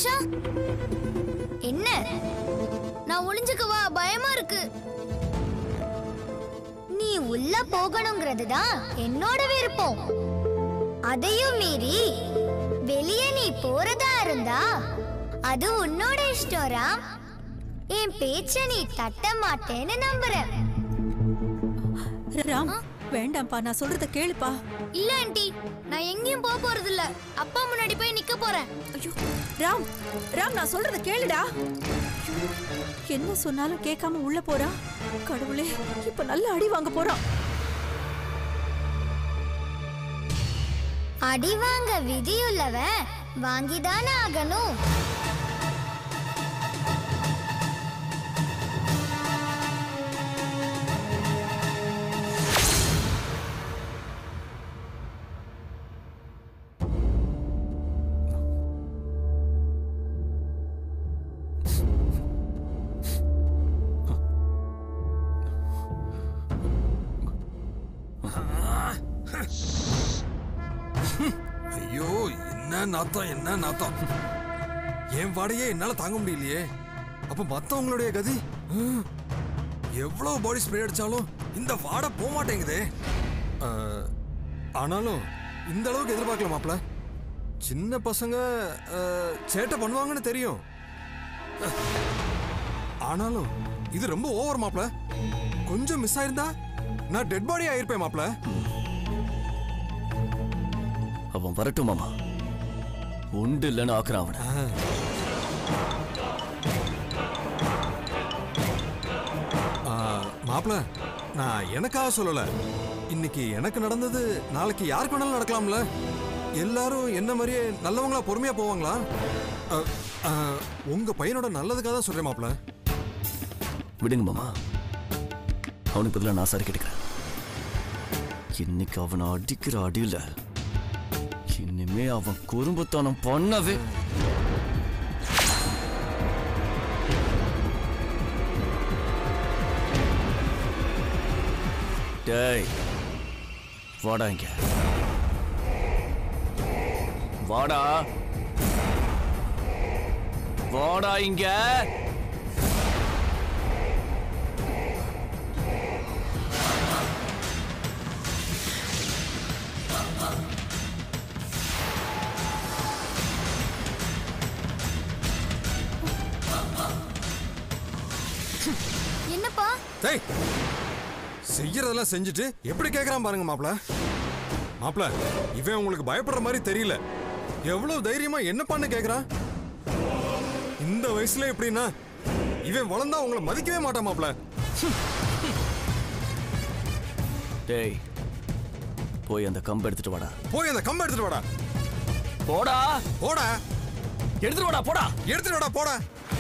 ஆஷா என்ன நான் ஒளிஞ்சுக்கவா பயமா இருக்கு நீ உள்ள போகணுங்கிறது தான் என்னோட விருப்பம் அதையும் மீறி வெளியே நீ போறதா இருந்தா அது உன்னோட இஷ்டம் ராம் என் பேச்ச நீ தட்ட மாட்டேன்னு நம்புறேன் ராம் வேண்டாம்ப்பா நான் சொல்றத கேளுப்பா இல்ல ஆண்டி நான் எங்கேயும் போக போறது இல்ல அப்பா முன்னாடி போய் நிக்க போறேன் ஐயோ ராம் ராம் நான் சொல்றத கேளுடா ஐயோ, என்ன சொன்னாலும் கேட்காம உள்ள போறான் கடவுளே இப்ப நல்ல அடி வாங்க போறான் அடி வாங்க விதியுள்ளவன் வாங்கிதானே ஆகணும் ஐயோ என்ன நாத்தம் என்ன நாத்தம் என் வாடையே என்னால தாங்க முடியலையே அப்ப மத்தவங்களுடைய கதி ஹம். எவ்வளவு பாடி ஸ்ப்ரே அடிச்சாலும் இந்த வாடை போக மாட்டேங்குதே அஹ், ஆனாலும் இந்த அளவுக்கு எதிர்பார்க்கல மாப்ள சின்ன பசங்க அஹ், சேட்டை பண்ணுவாங்கன்னு தெரியும் அஹ், ஆனாலும் இது ரொம்ப ஓவர் மாப்ள கொஞ்சம் மிஸ் ஆயிருந்தா நான் டெட் பாடி ஆயிருப்பேன் மாப்ள அவன் வரட்டும் மாமா உண்டு இல்லைன்னு ஆக்குறான் அவனை மாப்பிள நான் எனக்காக சொல்லல இன்னைக்கு எனக்கு நடந்தது நாளைக்கு யாருக்கு வேணாலும் நடக்கலாம்ல எல்லாரும் என்ன மாதிரியே நல்லவங்களா பொறுமையா போவாங்களா அ, அ, உங்க பையனோட நல்லதுக்காக தான் சொல்றேன் மாப்பிள விடுங்க மாமா அவனுக்கு பதிலாக நான் சாரி கேட்டுக்கிறேன் இன்னைக்கு அவனை அடிக்கிற அடியில இனிமே அவன் குறும்புத்தனம் பண்ணவே டேய் வாடா இங்க வாடா வாடா இங்க என்னப்பா டேய் செய்யறதெல்லாம் செஞ்சுட்டு எப்படி கேக்குறான் பாருங்க மாப்பிள மாப்பிள இவன் உங்களுக்கு பயப்படுற மாதிரி தெரியல எவ்வளவு தைரியமா என்ன பண்ண கேக்குறான் இந்த வயசுல எப்படின்னா இவன் வளர்ந்தா உங்களை மதிக்கவே மாட்டான் மாப்பிள டேய் போய் அந்த கம்பு எடுத்துட்டு வாடா போய் அந்த கம்பை எடுத்துட்டு வாடா போடா போடா எடுத்துட்டு வாடா போடா எடுத்துட்டு வாடா போடா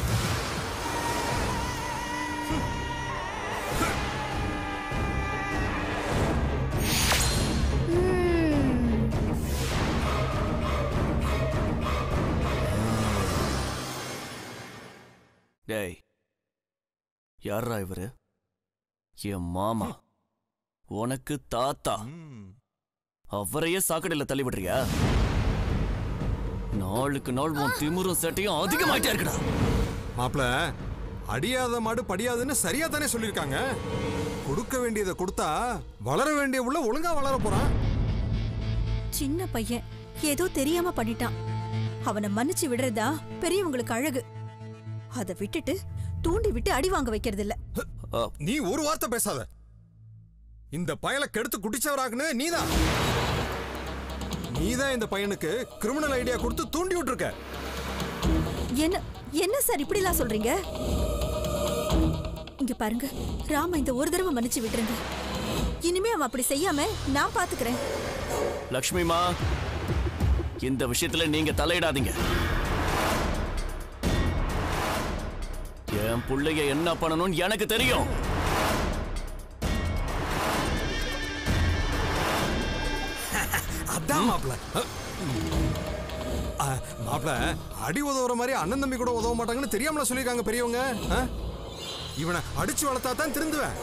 டேய் யாரா இவரு என் மாமா உனக்கு தாத்தா அவரையே சாக்கடையில தள்ளி விடுறியா நாளுக்கு நாள் உன் திமிரும் சட்டையும் அதிகமாயிட்டே இருக்குடா மாப்பிள அடியாத மாடு படியாதுன்னு சரியா தானே சொல்லியிருக்காங்க கொடுக்க வேண்டியதை கொடுத்தா வளர வேண்டிய உள்ள ஒழுங்கா வளர போறான் சின்ன பையன் ஏதோ தெரியாம பண்ணிட்டான் அவனை மன்னிச்சு விடுறதா பெரியவங்களுக்கு அழகு அதை விட்டுட்டு தூண்டி விட்டு அடி வாங்க வைக்கிறது இல்ல அ, நீ ஒரு வார்த்தை பேசாத இந்த பயலை கெடுத்து குடிச்சவராக்குன்னு நீதான் நீதான் இந்த பையனுக்கு கிரிமினல் ஐடியா கொடுத்து தூண்டி விட்டுருக்க என்ன என்ன சார் இப்படிலாம் சொல்றீங்க இங்க பாருங்க ராம இந்த ஒரு தடவை மன்னிச்சு விட்டுருங்க இனிமே அவன் அப்படி செய்யாம நான் பாத்துக்கிறேன் லக்ஷ்மிமா இந்த விஷயத்துல நீங்க தலையிடாதீங்க என் புள்ளைய என்ன பண்ணணும்னு எனக்கு தெரியும் அதான் மாப்பிள மாப்பிள அடி உதவுற மாதிரி அண்ணன் தம்பி கூட உதவ மாட்டாங்கன்னு தெரியாமல சொல்லியிருக்காங்க பெரியவங்க ஆ? இவனை அடிச்சு வளர்த்தா தான் திருந்துவேன்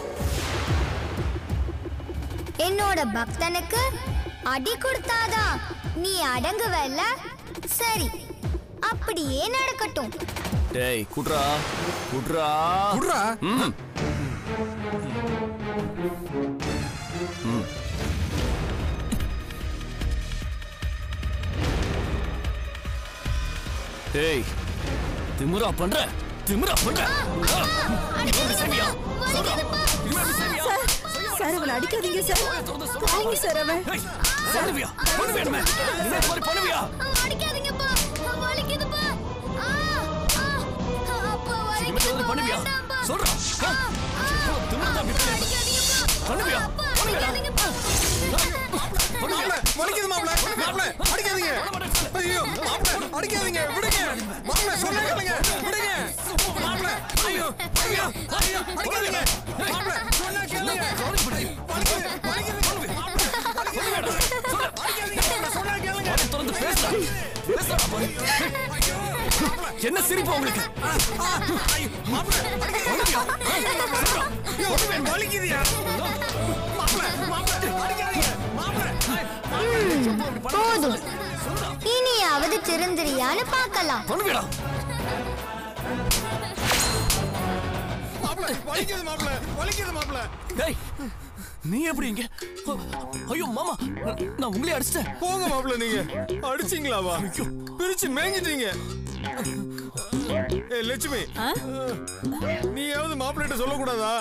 என்னோட பக்தனுக்கு அடி கொடுத்தாதான் நீ அடங்குவல்ல சரி அப்படியே நடக்கட்டும் டேய் குட்ரா குட்ரா குட்ரா ம் டேய் திமிரா பண்ற திமிரா பண்ற இனிமே செய்வியா? சொல்றா. இனிமே அப்படி செய்வியா? சார் அவளை அடிக்காதீங்க சார் தாங்க சார் அவன் ஏய், பண்ணுவியா? பண்ணுவியா இனிமே? இனிமே இது மாதிரி பண்ணுவியா? அடிக்காதீங்கப்பா வலிக்குதுப்பா அப்பா இனிமே இது மாதிரி பண்ணுவியா? சொல்றா. ஆ? எவ்வளவு திமிரு தான் இப்படி பண்ணி- பண்ணுவியா? பண்ணுவியாடா? மாப்ள வலிக்குது மாப்ள மாப்ள அடிக்காதீங்க ஐயோ மாப்ள அடிக்காதீங்க விடுங்க மாப்ள சொல்ல கேளுங்க விடுங்க மாப்ள ஐயோ ஐயோ ஐயோ அடிக்காதீங்க மாப்ள சொன்னா கேளுங்க வலிக்குது வலிக்குது மாப்ள வலிக்குது சொல்ல அடிக்காதீங்க மாப்ள சொன்னா கேளுங்க வாயை திறந்து பேசுடா. பேசுடா பாரு. என்ன சிரிப்பு உங்களுக்கு ஐயோ மாப்ள அடிக்காதீங்க ஐயோ வலிக்குதுயா மாப்ள மாப்ள அடிக்காதீங்க மாப்ள போதும் இனியாவது திருந்திரியான்னு பார்க்கலாம் பண்ணுவியடா மாப்ள வலிக்குது மாப்ள வலிக்குது மாப்ள டேய் நீ எப்படி இங்க ஐயோ மாமா நான் உங்களே அடிச்சிட்டேன் போங்க மாப்ள நீங்க அடிச்சீங்களாவா பிரிச்சு மேய்ஞ்சிட்டீங்க ஏய் லட்சுமி நீயாவது மாப்பிள்ளைகிட்ட சொல்லக்கூடாதா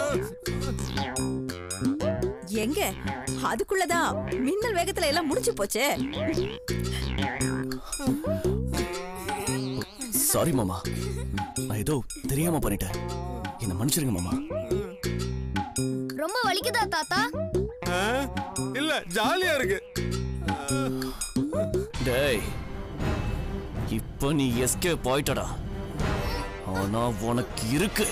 எங்க அதுக்குள்ளதான் மின்னல் வேகத்துல எல்லாம் முடிஞ்சு போச்சே சாரி மாமா நான் ஏதோ தெரியாம பண்ணிட்டேன் என்ன மன்னிச்சிருங்க மாமா ரொம்ப வலிக்குதா தாத்தா ஆ? இல்ல ஜாலியா இருக்கு டேய் இப்ப நீ எஸ்கேப் ஆயிட்டடா ஆனா உனக்கு இருக்கு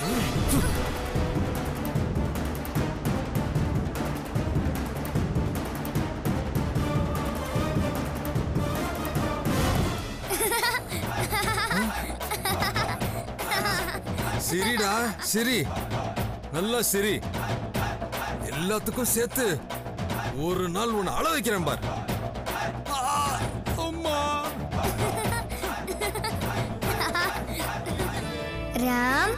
சிரிடா சிரி நல்லா சிரி எல்லாத்துக்கும் சேர்த்து ஒரு நாள் உன்னை அழ வைக்கிறேன் பார் ஆ, அம்மா ராம்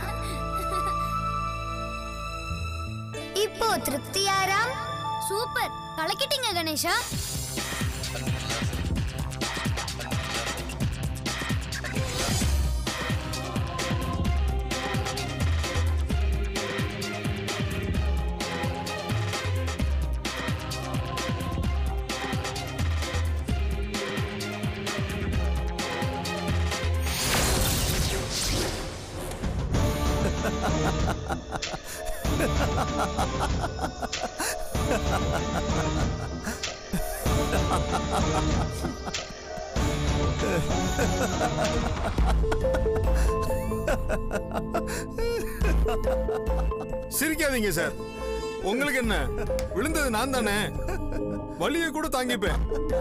இப்போ திருப்தியா ராம் சூப்பர் கலக்கிட்டீங்க கணேஷா சிரிக்காதீங்க சார் உங்களுக்கு என்ன விழுந்தது நான் தானே வலிய கூட தாங்கிப்பேன்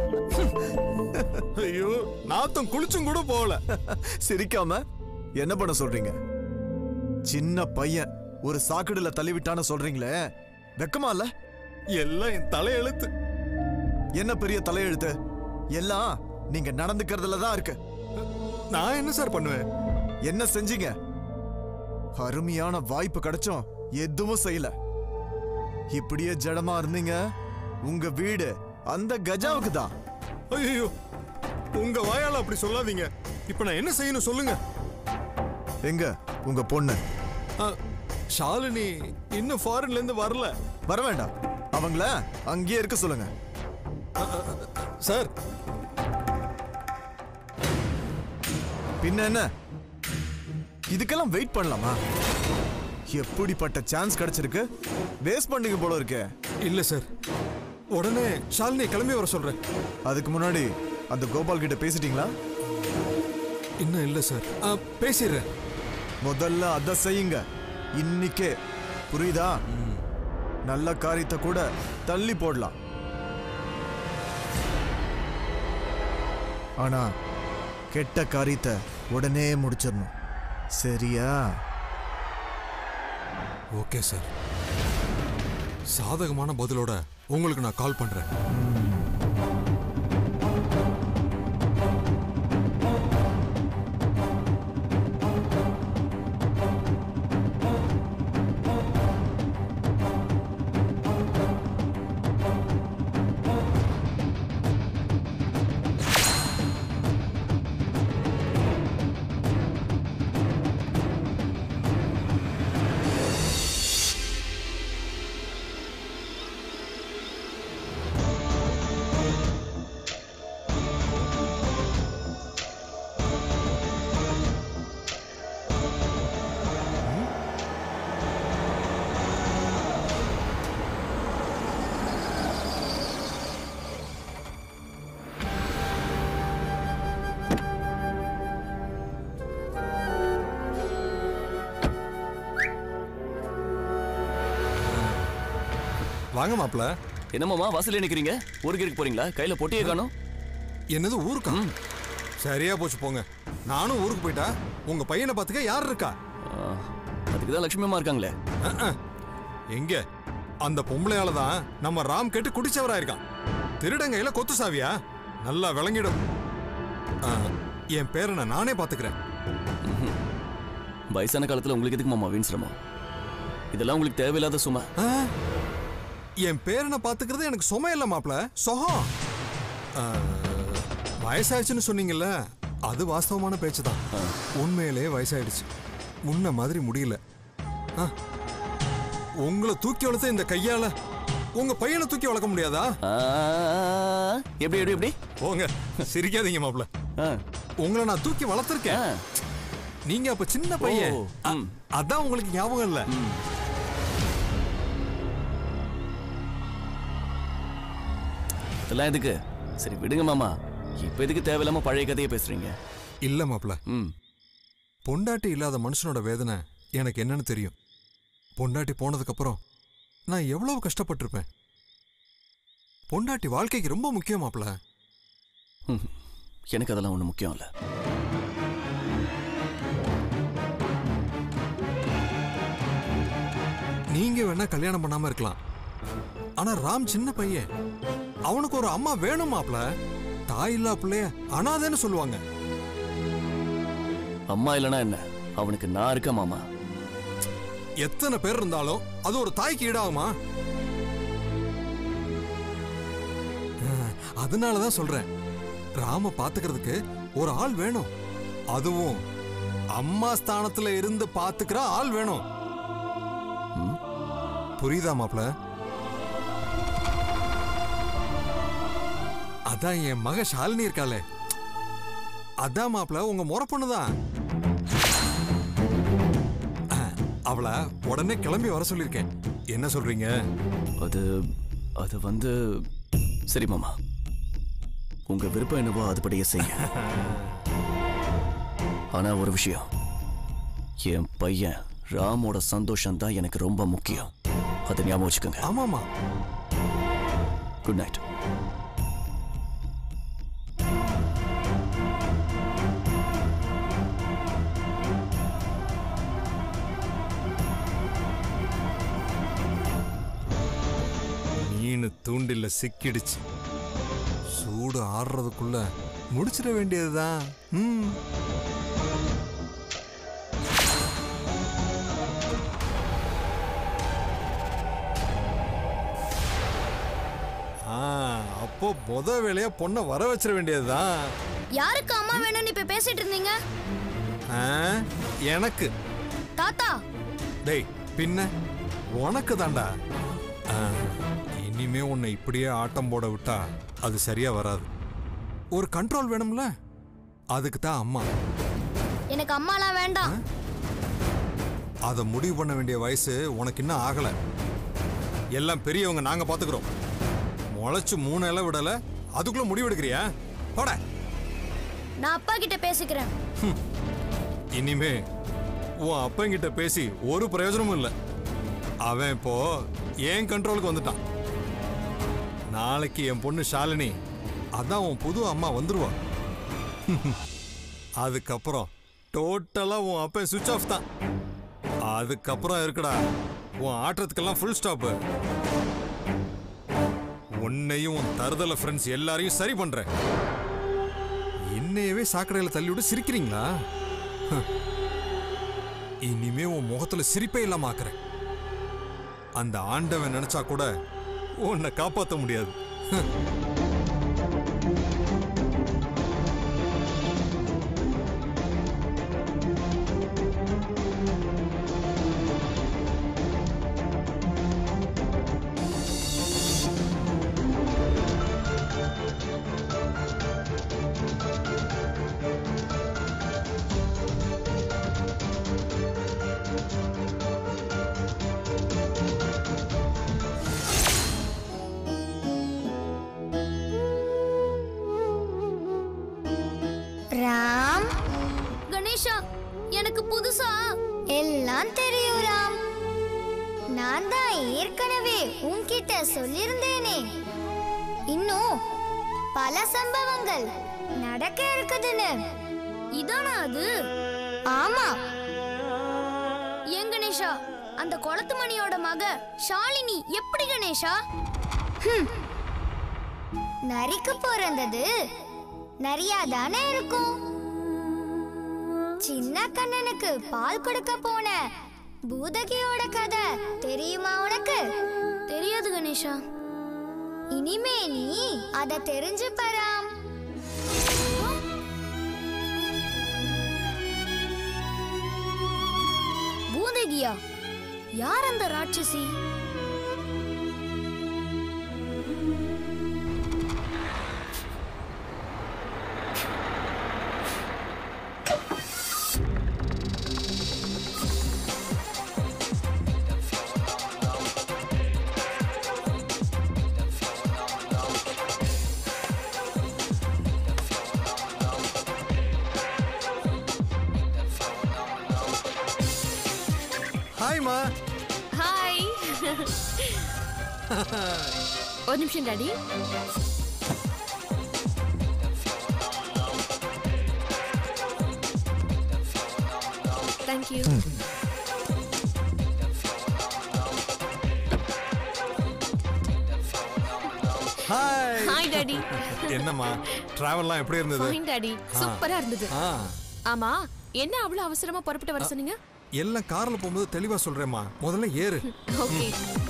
ஐயோ நாத்தம் குளிச்சும் கூட போகல சிரிக்காம என்ன பண்ண சொல்றீங்க சின்ன பையன் ஒரு சாக்கடையில தள்ளி விட்டான்னு சொல்றீங்களே வெக்கமா இல்ல எல்லாம் என் தலையெழுத்து என்ன பெரிய தலையெழுத்து எல்லாம் நீங்க நடந்துக்கிறதுல தான் இருக்கு நான் என்ன சார் பண்ணுவேன் என்ன செஞ்சீங்க அருமையான வாய்ப்பு கிடைச்சும் எதுவும் செய்யல இப்படியே ஜடமா இருந்தீங்க உங்க வீடு அந்த கஜாவுக்கு தான் ஐயோ உங்க வாயால அப்படி சொல்லாதீங்க இப்ப நான் என்ன செய்யணும் சொல்லுங்க எங்க உங்க பொண்ணு ஆ, ஷாலினி இன்னும் ஃபாரின்ல இருந்து வரல வர வேண்டாம் அவங்கள அங்கேயே இருக்க சொல்லுங்க சார் பின்ன என்ன இதுக்கெல்லாம் வெயிட் பண்ணலாமா எப்படிப்பட்ட சான்ஸ் கிடைச்சிருக்கு வேஸ்ட் பண்ணீங்க போல இருக்கே இல்ல சார் உடனே ஷாலினி கிளம்பி வர சொல்றேன் அதுக்கு முன்னாடி அந்த கோபால் கிட்ட பேசிட்டீங்களா இன்னும் இல்ல சார் ஆ, பேசிடுறேன் முதல்ல அதை செய்யுங்க இன்னிக்கே புரியுதா நல்ல காரியத்தை கூட தள்ளி போடலாம் ஆனா கெட்ட காரியத்தை உடனே முடிச்சிடணும் சரியா ஓகே சார் சாதகமான பதிலோட உங்களுக்கு நான் கால் பண்றேன் வாங்க மாப்ள என்னமாமா வாசல்ல நிக்கிறீங்க ஊருக்கு இருக்கு போறீங்களா கையில பொட்டியே காணும் என்னது ஊருக்கா சரியா போச்சு போங்க நானும் ஊருக்கு போயிட்டா உங்க பையனை பார்த்துக்க யார் இருக்கா அதுக்கு தான் லட்சுமி அம்மா இருக்காங்களே அஹ், அஹ். எங்க அந்த பொம்பளையால தான் நம்ம ராம் கேட்டு குடிச்சவரா இருக்கான் திருடங்கையில கொத்து சாவியா நல்லா விளங்கிடும் அஹ், என் பேரனை நானே பாத்துக்கிறேன் வயசான காலத்துல உங்களுக்கு எதுக்கு மாமா வீண் சிரமம் இதெல்லாம் உங்களுக்கு தேவையில்லாத சுமை அஹ், என் பேரனை பாத்துக்கிறது எனக்கு சுமை இல்ல மாப்ள சொகம் அஹ், வயசாயிடுச்சுன்னு சொன்னீங்கல்ல அது வாஸ்தவமான பேச்சு தான் உண்மையிலே வயசாயிடுச்சு முன்ன மாதிரி முடியல அஹ், உங்களை தூக்கி வளர்த்த இந்த கையால உங்க பையனை தூக்கி வளர்க்க முடியாதா ஆ, எப்படி எப்படி எப்படி போங்க சிரிக்காதீங்க மாப்ள ஆ, உங்களை நான் தூக்கி ஆ, வளர்த்துருக்கேன் நீங்க அப்ப சின்ன பையன் ஓ, அ- ம். அதான் உங்களுக்கு ஞாபகம் இல்ல இதெல்லாம் எதுக்கு சரி விடுங்க மாமா இப்ப எதுக்கு தேவையில்லாம பழைய கதையை பேசுறீங்க இல்ல மாப்ள ம் பொண்டாட்டி இல்லாத மனுஷனோட வேதனை எனக்கு என்னன்னு தெரியும் பொண்டாட்டி போனதுக்கு அப்புறம் நான் எவ்வளவு கஷ்டப்பட்டிருப்பேன் பொண்டாட்டி வாழ்க்கைக்கு ரொம்ப முக்கியம் மாப்ள ம். எனக்கு அதெல்லாம் ஒண்ணு முக்கியம் இல்ல நீங்க வேணா கல்யாணம் பண்ணாம இருக்கலாம் ஆனா ராம் சின்ன பையன் அவனுக்கு ஒரு அம்மா வேணும் மாப்ள தாய் இல்லா பிள்ளைய அனாதைன்னு சொல்லுவாங்க அம்மா இல்லைன்னா என்ன அவனுக்கு நான் இருக்கேன் மாமா எத்தனை பேர் இருந்தாலும் அது ஒரு தாய்க்கு ஈடாகுமா அஹ், அதனாலதான் சொல்றேன் ராம பாத்துக்கிறதுக்கு ஒரு ஆள் வேணும் அதுவும் அம்மா ஸ்தானத்துல இருந்து பாத்துக்கிற ஆள் வேணும் ம்? புரியுதா மாப்ள அதான் என் மக ஷாலினி இருக்காளே அதான் மாப்ள உங்க முறை பொண்ணுதான் அஹ், அவளை உடனே கிளம்பி வர சொல்லியிருக்கேன் என்ன சொல்றீங்க அது அது வந்து சரி மாமா உங்க விருப்பம் என்னவோ அதுபடியே செய்யுங்க ஆனா ஒரு விஷயம் என் பையன் ராமோட சந்தோஷம் தான் எனக்கு ரொம்ப முக்கியம் அதை ஞாபகம் வச்சுக்கோங்க ஆமாமா குட் நைட் மீன் தூண்டில்ல சிக்கிடுச்சு சூடு ஆடுறதுக்குள்ள முடிச்சிட வேண்டியதுதான் ம் ஆ, அப்போ முத வேலையா பொண்ணை வர வச்சிட வேண்டியதுதான் யாருக்கு அம்மா வேணும்னு இப்ப பேசிட்டு இருந்தீங்க ஆ, எனக்கு தாத்தா டேய் பின்ன உனக்கு தாண்டா ஆ, இனிமே உன்னை இப்படியே ஆட்டம் போட விட்டா அது சரியா வராது ஒரு கண்ட்ரோல் வேணும்ல அதுக்கு தான் அம்மா எனக்கு அம்மாலாம் வேண்டாம் அதை முடிவு பண்ண வேண்டிய வயசு உனக்கு இன்னும் ஆகல எல்லாம் பெரியவங்க நாங்க பாத்துக்கிறோம் முளைச்சு மூணு இலை விடல அதுக்குள்ள முடிவெடுக்கிறியா போட நான் அப்பா கிட்ட பேசிக்கிறேன் இனிமே உன் அப்பங்கிட்ட பேசி ஒரு பிரயோஜனமும் இல்லை அவன் இப்போ என் கண்ட்ரோலுக்கு வந்துட்டான் நாளைக்கு என் பொண்ணு ஷாலினி அதான் உன் புது அம்மா வந்துருவா அதுக்கப்புறம் டோட்டலா உன் அப்பன் சுவிட்ச் ஆஃப் தான் அதுக்கப்புறம் இருக்குடா உன் ஆட்டத்துக்கெல்லாம் ஃபுல் ஸ்டாப் உன்னையும் உன் தருதல ஃப்ரெண்ட்ஸ் எல்லாரையும் சரி பண்றேன் என்னையவே சாக்கடையில தள்ளி விட்டு சிரிக்கிறீங்களா இனிமே உன் முகத்துல சிரிப்பே இல்லாம ஆக்குறேன் அந்த ஆண்டவன் நினைச்சா கூட உன்னை காப்பாத்த முடியாது ராம் கணேஷா எனக்கு புதுசா எல்லாம் தெரியும் ராம் நான் தான் ஏற்கனவே உன்கிட்ட சொல்லியிருந்தேனே இன்னும் பல சம்பவங்கள் நடக்க இருக்குதுன்னு இதானா அது ஆமா ஏன் கணேஷா அந்த குளத்து மணியோட மக ஷாலினி எப்படி கணேஷா நரிக்கு பிறந்தது நரியா தானே இருக்கும் சின்ன கண்ணனுக்கு பால் கொடுக்க போன பூதகியோட கதை தெரியுமா உனக்கு தெரியாது கணேஷா இனிமே நீ அத தெரிஞ்சு பராம் பூதகியா யார் அந்த ராட்சசி ஹாய்மா ஹாய் ஒரு நிமிஷம் daddy thank you hi hi daddy என்னம்மா டிராவல்லாம் எப்படி இருந்தது ஃபைன் டாடி சூப்பரா இருந்தது ஆ ஆமா என்ன அவ்வளவு அவசரமா புறப்பட்டு வர சொன்னீங்க எல்லாம் கார்ல போகும்போது தெளிவா சொல்றேம்மா முதல்ல ஏறு ஓகே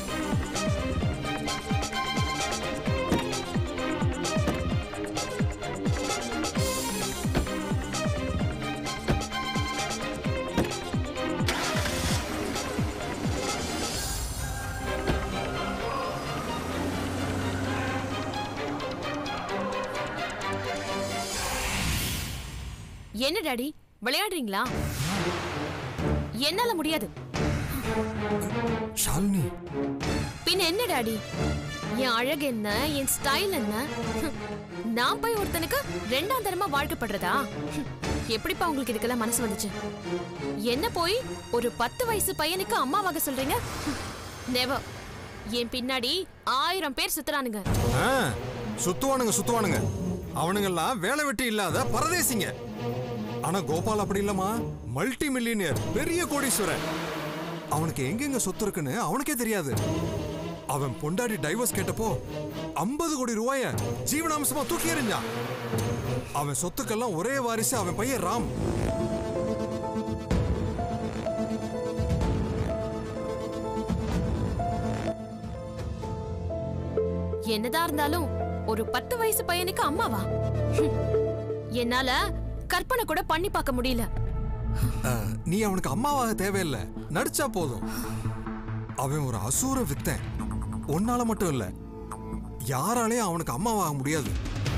என்ன டாடி விளையாடுறீங்களா என்னால முடியாது ஷாலினி பின்ன என்ன டாடி என் அழகு என்ன என் ஸ்டைல் என்ன ஹம், நான் போய் ஒருத்தனுக்கு ரெண்டாம் தரமா வாழ்க்கைப்படுறதா ஹம், எப்படிப்பா உங்களுக்கு இதுக்கெல்லாம் மனசு வந்துச்சு என்ன போய் ஒரு பத்து வயசு பையனுக்கு அம்மாவாக சொல்றீங்க நெவர் என் பின்னாடி ஆயிரம் பேர் சுத்துறானுங்க ஆ, சுத்துவானுங்க சுத்துவானுங்க அவனுங்கெல்லாம் வேலை வெட்டி இல்லாத பரதேசிங்க ஆனா கோபால் அப்படி இல்லம்மா மல்டி மில்லியனியர் பெரிய கோடீஸ்வரன் அவனுக்கு எங்கெங்க சொத்து இருக்குன்னு அவனுக்கே தெரியாது அவன் பொண்டாடி டைவர்ஸ் கேட்டப்போ ஐம்பது கோடி ரூபாய ஜீவனாம்சமா தூக்கி எறிஞ்சான் அவன் சொத்துக்கெல்லாம் ஒரே வாரிசு அவன் பையன் ராம் என்னதான் இருந்தாலும் ஒரு பத்து வயசு பையனுக்கு அம்மாவா ஹம், என்னால கற்பனை கூட பண்ணி பார்க்க முடியல ஆ, நீ அவனுக்கு அம்மாவாக தேவையில்லை நடிச்சா போதும் அவன் ஒரு அசூர வித்தன் உன்னால மட்டும் இல்ல யாராலையும் அவனுக்கு அம்மாவாக முடியாது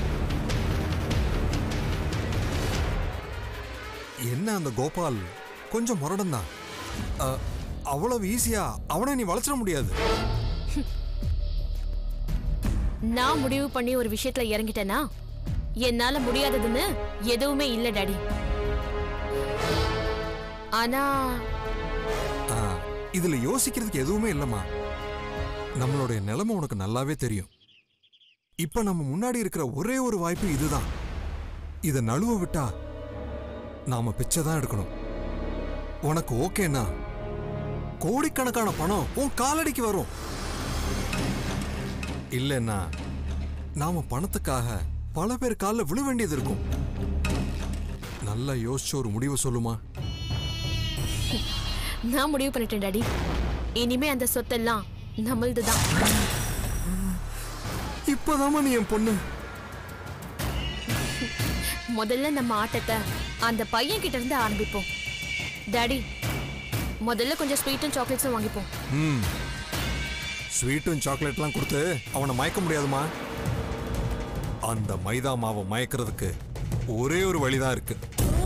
என்ன அந்த கோபால் கொஞ்சம் முரடன்தான் ஆ, அவ்வளவு ஈஸியா அவனை நீ வளச்சிட முடியாது நான் முடிவு பண்ணி ஒரு விஷயத்துல இறங்கிட்டேனா என்னால முடியாததுன்னு எதுவுமே இல்ல டாடி ஆனா ஆ, இதுல யோசிக்கிறதுக்கு எதுவுமே இல்லம்மா நம்மளுடைய நிலைமை உனக்கு நல்லாவே தெரியும் இப்ப நம்ம முன்னாடி இருக்கிற ஒரே ஒரு வாய்ப்பு இதுதான் இத நழுவ விட்டா நாம பிச்சை தான் எடுக்கணும் உனக்கு ஓகேனா கோடிக்கணக்கான பணம் உன் காலடிக்கு வரும் இல்லைன்னா நாம பணத்துக்காக பல பேர் காலில் விழ வேண்டியது இருக்கும் நல்லா யோசிச்சு ஒரு முடிவை சொல்லுமா நான் முடிவு பண்ணிட்டேன் டாடி இனிமே அந்த சொத்தெல்லாம் நம்மளதுதான் இப்பதாம்மா நீ என் பொண்ணு முதல்ல நம்ம ஆட்டத்தை அந்த பையன் கிட்ட இருந்து ஆரம்பிப்போம் டாடி முதல்ல கொஞ்சம் ஸ்வீட்டும் சாக்லேட்ஸும் வாங்கிப்போம் ம் ஸ்வீட்டும் சாக்லேட்லாம் கொடுத்து அவனை மயக்க முடியாதுமா அந்த மைதா மாவை மயக்கிறதுக்கு ஒரே ஒரு வழிதான் இருக்கு